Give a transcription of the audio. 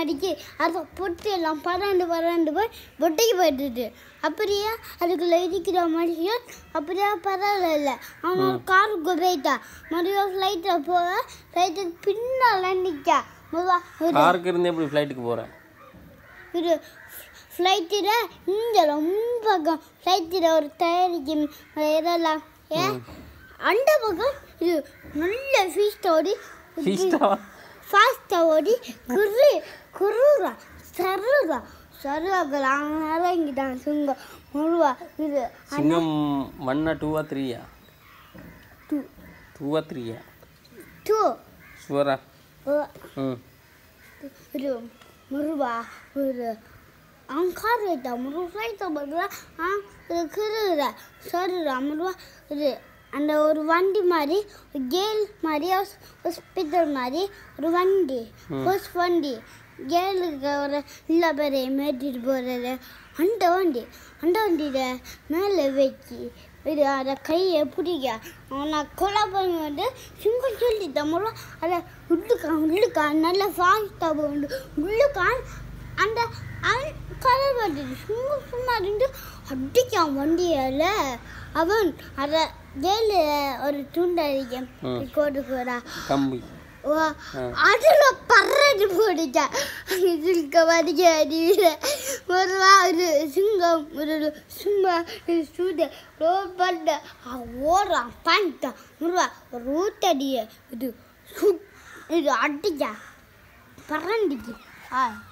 அடிச்சு அதை பொட்டு எல்லாம் பறந்து பறந்து போய் பொட்டைக்கு போயிடுது அப்படியே அதுக்குள்ள இருக்கிற மனுஷன் அப்படியே பரவாயில்ல அவன் ஒரு காருக்கு போயிட்டான் மறுபடியும் ஃப்ளைட்டில் போக ஃப்ளைட்டுக்கு பின்னால் நிற்கா முதல்ல ஒரு காருக்கு இருந்து எப்படி ஃப்ளைட்டுக்கு போகிறேன் ஒரு ஃப்ளைட்டில் இங்கே ரொம்ப பக்கம் ஃப்ளைட்டில் ஒரு தயாரிக்கும் இதெல்லாம் ஏ அந்த பக்கம் இது நல்ல ஃபீஸ்ட் ஓடி ஃபீஸ்டாவா ஃபாஸ்ட்டாக ஓடி குரு குருரா சருரா சருவாக்கலாம் இறங்கிட்டான் சுங்கம் முழுவா இது சிங்கம் ஒன்னா டூவா த்ரீயா டூ டூவா த்ரீயா டூ ஷுவரா ம் ஒரு முருவா ஒரு அங்கார் வைத்தா முருவா ஃப்ளைட்டை பார்க்குறா ஆ இது கிருற சருரா முருவா இது அந்த ஒரு வண்டி மாதிரி ஒரு கேல் மாதிரி ஹாஸ்பிட்டல் மாதிரி ஒரு வண்டி பஸ் வண்டி கேளுக்கு ஒரு எல்லா பேரையும் மேட்டிட்டு போகிறது அந்த வண்டி அந்த வண்டியில் மேலே வச்சு இது அதை கையை பிடிக்க அவனை கொலை பண்ணி வந்து சிங்கம் சொல்லிட்டேன் முறை அதை உள்ளுக்கான் உள்ளுக்கான் நல்லா ஃபாஸ்ட்டாக போகுது உள்ளுக்கான் அந்த அவன் கலர் வண்டி சும்மா சும்மா இருந்து அடிக்கான் வண்டியால் அவன் அதை ஜெயிலு ஒரு துண்டு அடிக்க கோட்டு போடா கம்பி ஓ அதுல பறந்து போடுச்சா இதுக்கு வடிக்க அடிவில ஒரு ஒரு சிங்கம் ஒரு சும்மா சூட ரோல் பண்ண ஓடுறான் பண்ணிட்டான் முருவா ஒரு ஊத்தடிய இது சு இது அடிச்சா பறந்துச்சு ஆ